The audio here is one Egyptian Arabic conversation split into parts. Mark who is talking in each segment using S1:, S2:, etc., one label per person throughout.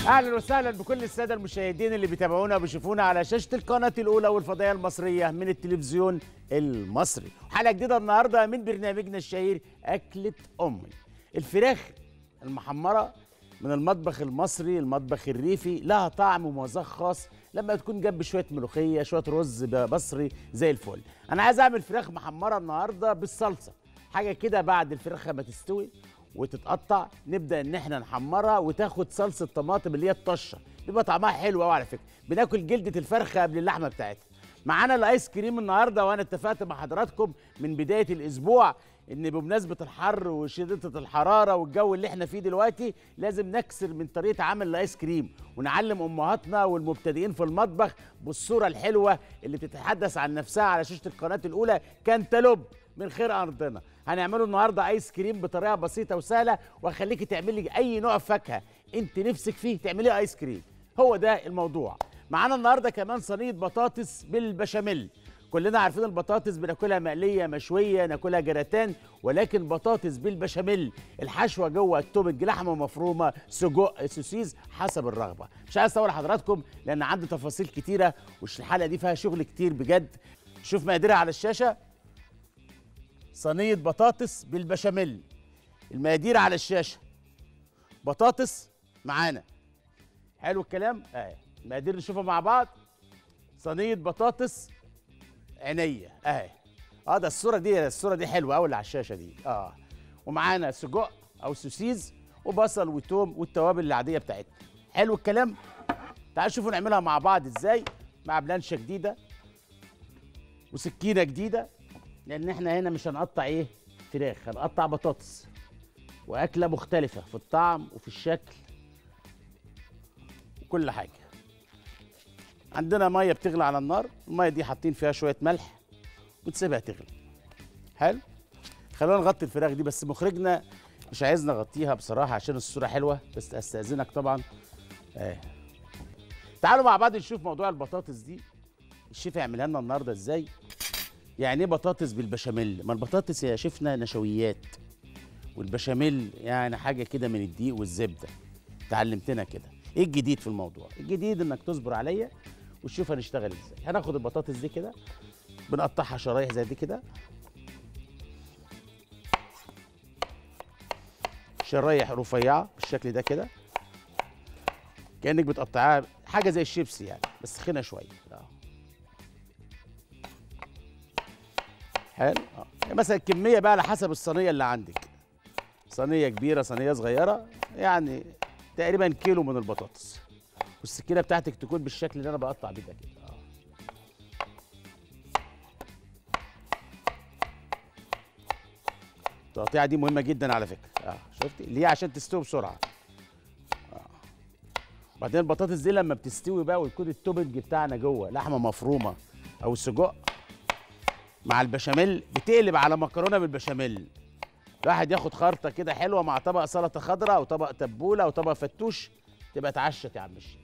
S1: اهلا وسهلا بكل الساده المشاهدين اللي بيتابعونا وبيشوفونا على شاشه القناه الاولى والفضائيه المصريه من التلفزيون المصري حلقه جديده النهارده من برنامجنا الشهير اكله امي الفراخ المحمره من المطبخ المصري المطبخ الريفي لها طعم ومذاق خاص لما تكون جنب شويه ملوخيه شويه رز بصري زي الفل انا عايز اعمل فراخ محمره النهارده بالصلصه حاجه كده بعد الفراخ ما تستوي وتتقطع نبدا ان احنا نحمرها وتاخد صلصه طماطم اللي هي الطشه بيبقى طعمها حلو قوي على فكره بناكل جلده الفرخه قبل اللحمه بتاعتها معانا الايس كريم النهارده وانا اتفقت مع حضراتكم من بدايه الاسبوع ان بمناسبه الحر وشده الحراره والجو اللي احنا فيه دلوقتي لازم نكسر من طريقه عمل الايس كريم ونعلم امهاتنا والمبتدئين في المطبخ بالصوره الحلوه اللي بتتحدث عن نفسها على شاشه القناه الاولى كانتالوب من خير ارضنا هنعمله النهارده ايس كريم بطريقه بسيطه وسهله وهخليكي تعملي اي نوع فاكهه انت نفسك فيه تعمليه ايس كريم هو ده الموضوع معانا النهارده كمان صينيه بطاطس بالبشاميل كلنا عارفين البطاطس بناكلها مقليه مشويه ناكلها جراتان ولكن بطاطس بالبشاميل الحشوه جوه التوبنج لحمه مفرومه سجق سوسيز حسب الرغبه مش عايز اطول حضراتكم لان عندي تفاصيل كتيره والحلقه دي فيها شغل كتير بجد شوف مقاديرها على الشاشه صينيه بطاطس بالبشاميل المقادير على الشاشه بطاطس معانا حلو الكلام اهي المقادير نشوفها مع بعض صينيه بطاطس عينيا اهي اه ده الصوره دي الصوره دي حلوه قوي اللي على الشاشه دي اه ومعانا سجق او سوسيز وبصل وتوم والتوابل العاديه بتاعتنا حلو الكلام تعالوا شوفوا نعملها مع بعض ازاي مع بلانشه جديده وسكينه جديده لان احنا هنا مش هنقطع ايه فراخ هنقطع بطاطس واكله مختلفه في الطعم وفي الشكل وكل حاجه عندنا ميه بتغلي على النار الميه دي حاطين فيها شويه ملح وتسيبها تغلي حلو خلونا نغطي الفراخ دي بس مخرجنا مش عايزنا نغطيها بصراحه عشان الصوره حلوه بس استاذنك طبعا اه تعالوا مع بعض نشوف موضوع البطاطس دي الشيف هيعملها لنا النهارده ازاي يعني ايه بطاطس بالبشاميل ما البطاطس يا شيفنا نشويات والبشاميل يعني حاجه كده من الدقيق والزبده اتعلمتنا كده ايه الجديد في الموضوع الجديد انك تصبر عليا وتشوف هنشتغل ازاي هناخد البطاطس دي كده بنقطعها شرايح زي دي كده شرايح رفيعه بالشكل ده كده كانك بتقطعها حاجه زي الشيبسي يعني بس خينه شويه اه حلو اه يعني مثلا الكميه بقى على حسب الصينيه اللي عندك صينيه كبيره صينيه صغيره يعني تقريبا كيلو من البطاطس والسكينه بتاعتك تكون بالشكل اللي انا بقطع بيه ده كده اه التقطيعه دي مهمه جدا على فكره اه شفتي اللي هي عشان تستوي بسرعه اه وبعدين البطاطس دي لما بتستوي بقى ويكون التوبنج بتاعنا جوه لحمه مفرومه او سجق مع البشاميل بتقلب على مكرونه بالبشاميل الواحد ياخد خرطه كده حلوه مع طبق سلطه خضراء او طبق تبوله او طبق فتوش تبقى اتعشت يا عم الشيف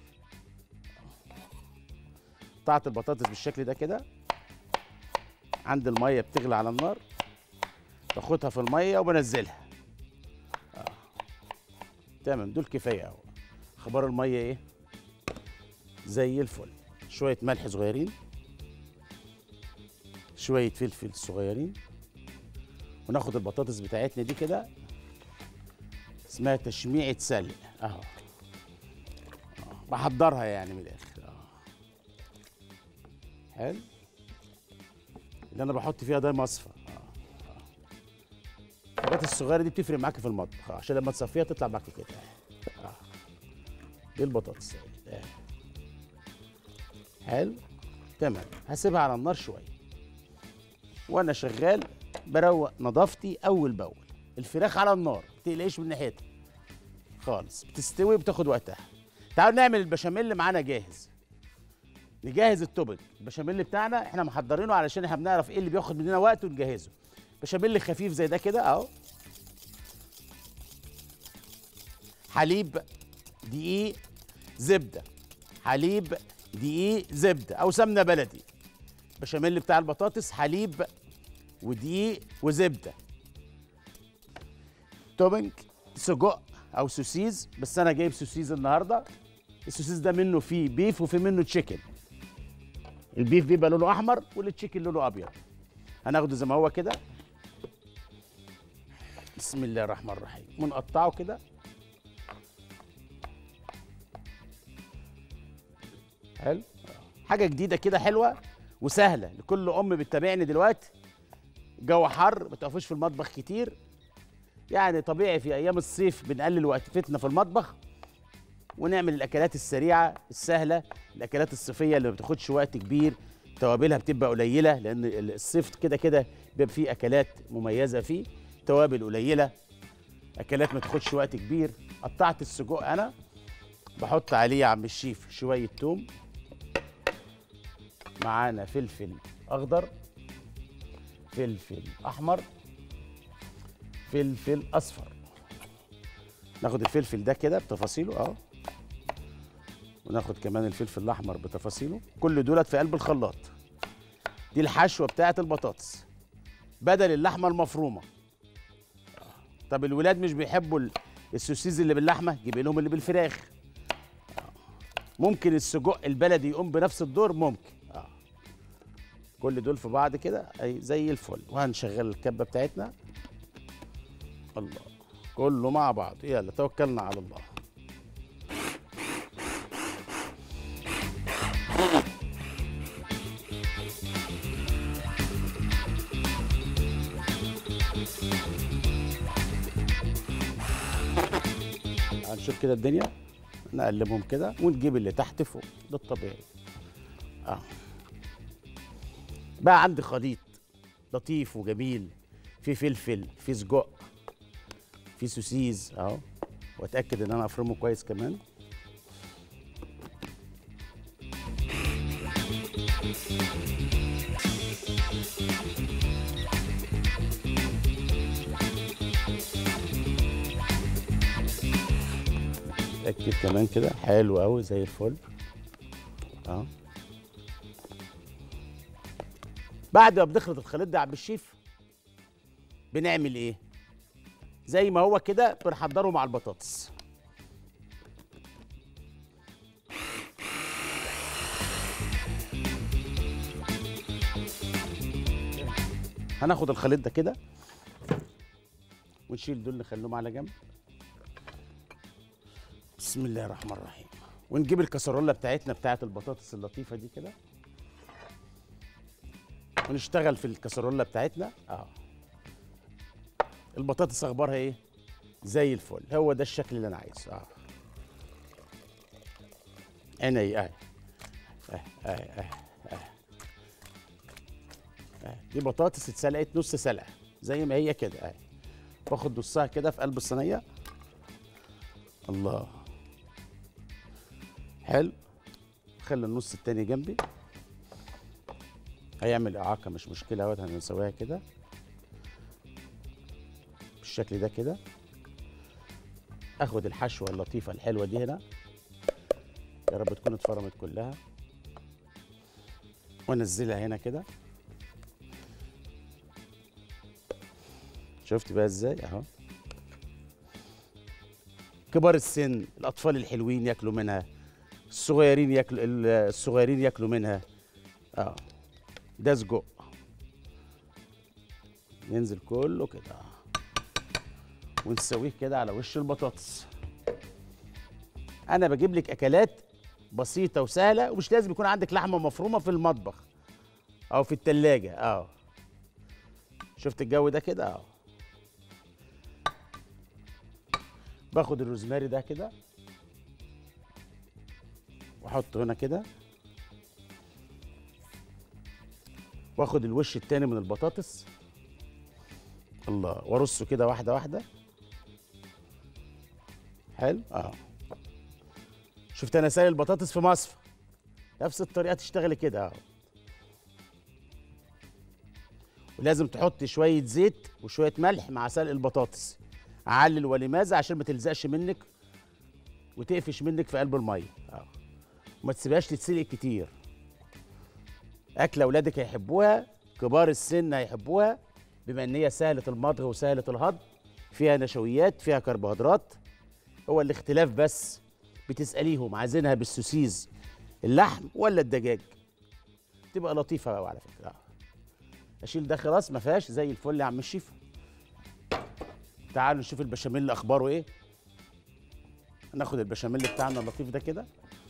S1: قطعت البطاطس بالشكل ده كده عند الميه بتغلي على النار باخدها في الميه وبنزلها آه. تمام دول كفايه اهو اخبار الميه ايه زي الفل شويه ملح صغيرين شويه فلفل صغيرين وناخد البطاطس بتاعتنا دي كده اسمها تشميعة سلق اهو آه، بحضرها يعني من الاخر اه حلو اللي انا بحط فيها ده مصفى اه اه الحاجات الصغيره دي بتفرق معاك في المطبخ آه، عشان لما تصفيها تطلع معاك كده اه دي البطاطس آه. حلو تمام هسيبها على النار شويه وانا شغال بروق نظافتي اول باول الفراخ على النار ما تقلقش من ناحيتها خالص بتستوي بتاخد وقتها تعالوا نعمل البشاميل اللي معانا جاهز نجهز التوبنج البشاميل بتاعنا احنا محضرينه علشان احنا بنعرف ايه اللي بياخد مننا وقت ونجهزه بشاميل خفيف زي ده كده اهو حليب دقيق زبده حليب دقيق زبده او سمنه بلدي بشاميل بتاع البطاطس حليب ودقيق وزبده توبنج سجق او سوسيز بس انا جايب سوسيز النهارده السوسيس ده منه فيه بيف وفي منه تشيكن البيف بيبقى لونه احمر والتشيكن لونه ابيض هناخده زي ما هو كده بسم الله الرحمن الرحيم ونقطعه كده حلو حاجه جديده كده حلوه وسهله لكل ام بتتابعني دلوقتي جو حر ما تقفوش في المطبخ كتير يعني طبيعي في ايام الصيف بنقلل وقفتنا في المطبخ ونعمل الاكلات السريعه السهله الاكلات الصيفيه اللي ما بتاخدش وقت كبير توابلها بتبقى قليله لان الصيف كده كده بيبقى فيه اكلات مميزه فيه توابل قليله اكلات ما تاخدش وقت كبير قطعت السجق انا بحط عليه يا عم الشيف شويه توم معانا فلفل اخضر فلفل احمر فلفل اصفر ناخد الفلفل ده كده بتفاصيله اهو وناخد كمان الفلفل الاحمر بتفاصيله كل دولت في قلب الخلاط دي الحشوه بتاعه البطاطس بدل اللحمه المفرومه طب الولاد مش بيحبوا ال- السوسيز اللي باللحمه جيب لهم اللي بالفراخ ممكن السجق البلدي يقوم بنفس الدور ممكن آه. كل دول في بعض كده اي زي الفل وهنشغل الكبه بتاعتنا الله كله مع بعض يلا توكلنا على الله هنشوف كده الدنيا نقلبهم كده ونجيب اللي تحت فوق ده الطبيعي اه بقى عندي خليط لطيف وجميل في فلفل في سجق في سوسيز اهو واتاكد ان انا افرمه كويس كمان اتاكد كمان كده حلو قوي زي الفل اه بعد ما بنخلط الخليط ده يا عم الشيف بنعمل ايه زي ما هو كده بنحضره مع البطاطس هناخد الخليط ده كده ونشيل دول نخليهم على جنب بسم الله الرحمن الرحيم ونجيب الكسرولة بتاعتنا بتاعت البطاطس اللطيفة دي كده ونشتغل في الكسرولة بتاعتنا اه البطاطس اخبارها ايه زي الفل هو ده الشكل اللي انا عايزه اه عيني اه اه اه اه اه آه. دي بطاطس اتسلقت نص سلقه زي ما هي كده اه باخد نصها كده في قلب الصينيه الله حلو خلي النص التاني جنبي هيعمل اعاقه مش مشكله اهوت هنسويها كده بالشكل ده كده اخد الحشوه اللطيفه الحلوه دي هنا يا رب تكون اتفرمت كلها وانزلها هنا كده شفت بقى ازاي اهو كبار السن الاطفال الحلوين ياكلوا منها الصغيرين ياكلوا الصغيرين ياكلوا منها اه ده سجق ينزل كله كده ونسويه كده على وش البطاطس انا بجيب لك اكلات بسيطه وسهله ومش لازم يكون عندك لحمه مفرومه في المطبخ او في التلاجة اه شفت الجو ده كده اه باخد الروزماري ده كده واحطه هنا كده واخد الوش التاني من البطاطس الله وارصه كده واحده واحده حلو اه شفت انا سايل البطاطس في مصفى نفس الطريقه تشتغلي كده اه ولازم تحط شويه زيت وشويه ملح مع سلق البطاطس علل ولماذا عشان ما تلزقش منك وتقفش منك في قلب الميه اه وما تسيبهاش تتسلق كتير اكله اولادك هيحبوها كبار السن هيحبوها بما ان هي سهله المضغ وسهله الهضم فيها نشويات فيها كربوهيدرات هو الاختلاف بس بتساليهم عايزينها بالسوسيز اللحم ولا الدجاج تبقى لطيفه قوي على فكره آه. اشيل ده خلاص ما فيهاش زي الفل يا عم الشيف تعالوا نشوف البشاميل اخباره ايه ناخد البشاميل بتاعنا اللطيف ده كده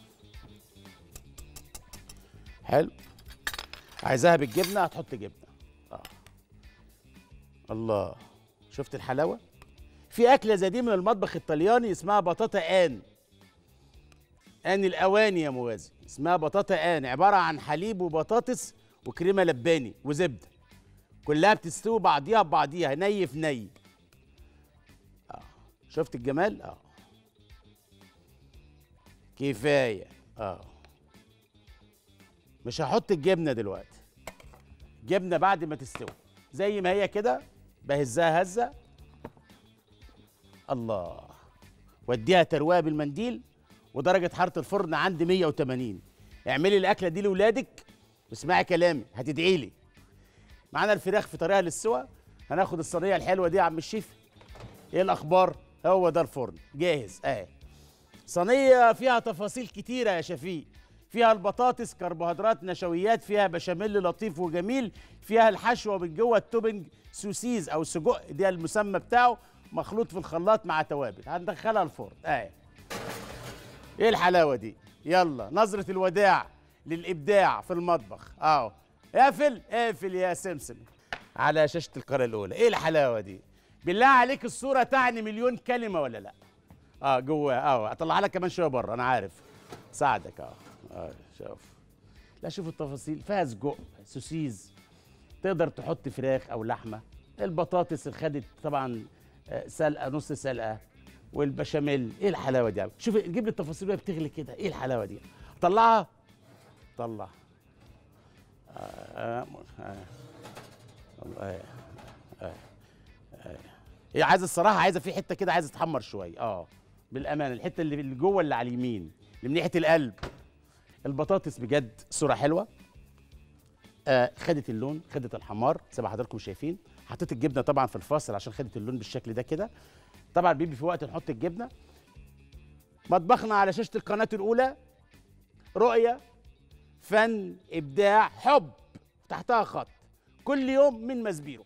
S1: حلو عايزاها بالجبنه هتحط جبنه اه الله شفت الحلاوه في اكله زي دي من المطبخ الطلياني اسمها بطاطا ان ان الاواني يا موازي اسمها بطاطا ان عباره عن حليب وبطاطس وكريمه لباني وزبده كلها بتستوي بعضيها ببعضيها ني في ني اه شفت الجمال اه كفايه اه مش هحط الجبنه دلوقتي جبنه بعد ما تستوي زي ما هي كده بهزها هزه الله وديها ترويه بالمنديل ودرجه حراره الفرن عندي 180 اعملي الاكله دي لاولادك واسمعي كلامي هتدعي لي معانا الفراخ في طريقها للسوا هناخد الصينيه الحلوه دي يا عم الشيف ايه الاخبار هو ده الفرن جاهز اهي صينيه فيها تفاصيل كتيره يا شفيق فيها البطاطس كربوهيدرات نشويات فيها بشاميل لطيف وجميل فيها الحشوه من جوه التوبنج سوسيز او سجق ده المسمى بتاعه مخلوط في الخلاط مع توابل هندخلها الفرن اهي ايه الحلاوه دي يلا نظره الوداع للابداع في المطبخ اهو اقفل اقفل يا سمسم على شاشه القناه الاولى ايه الحلاوه دي بالله عليك الصوره تعني مليون كلمه ولا لا اه جوه اه اطلعها لك كمان شويه بره انا عارف ساعدك اه اه شوف لا شوف التفاصيل فيها سجق سوسيز تقدر تحط فراخ او لحمه البطاطس اللي خدت طبعا آه، سلقه نص سلقه والبشاميل ايه الحلاوه دي شوف جيب لي التفاصيل وهي بتغلي كده ايه الحلاوه دي طلعها طلع آه آه آه آه آه. هي عايزه الصراحه عايزه في حته كده عايزه تحمر شويه اه بالامانه الحته اللي اللي جوه اللي على اليمين اللي من ناحيه القلب البطاطس بجد صوره حلوه آه خدت اللون خدت الحمار زي ما حضراتكم شايفين حطيت الجبنه طبعا في الفاصل عشان خدت اللون بالشكل ده كده طبعا بيبي في وقت نحط الجبنه مطبخنا على شاشه القناه الاولى رؤيه فن ابداع حب تحتها خط كل يوم من مسبيرو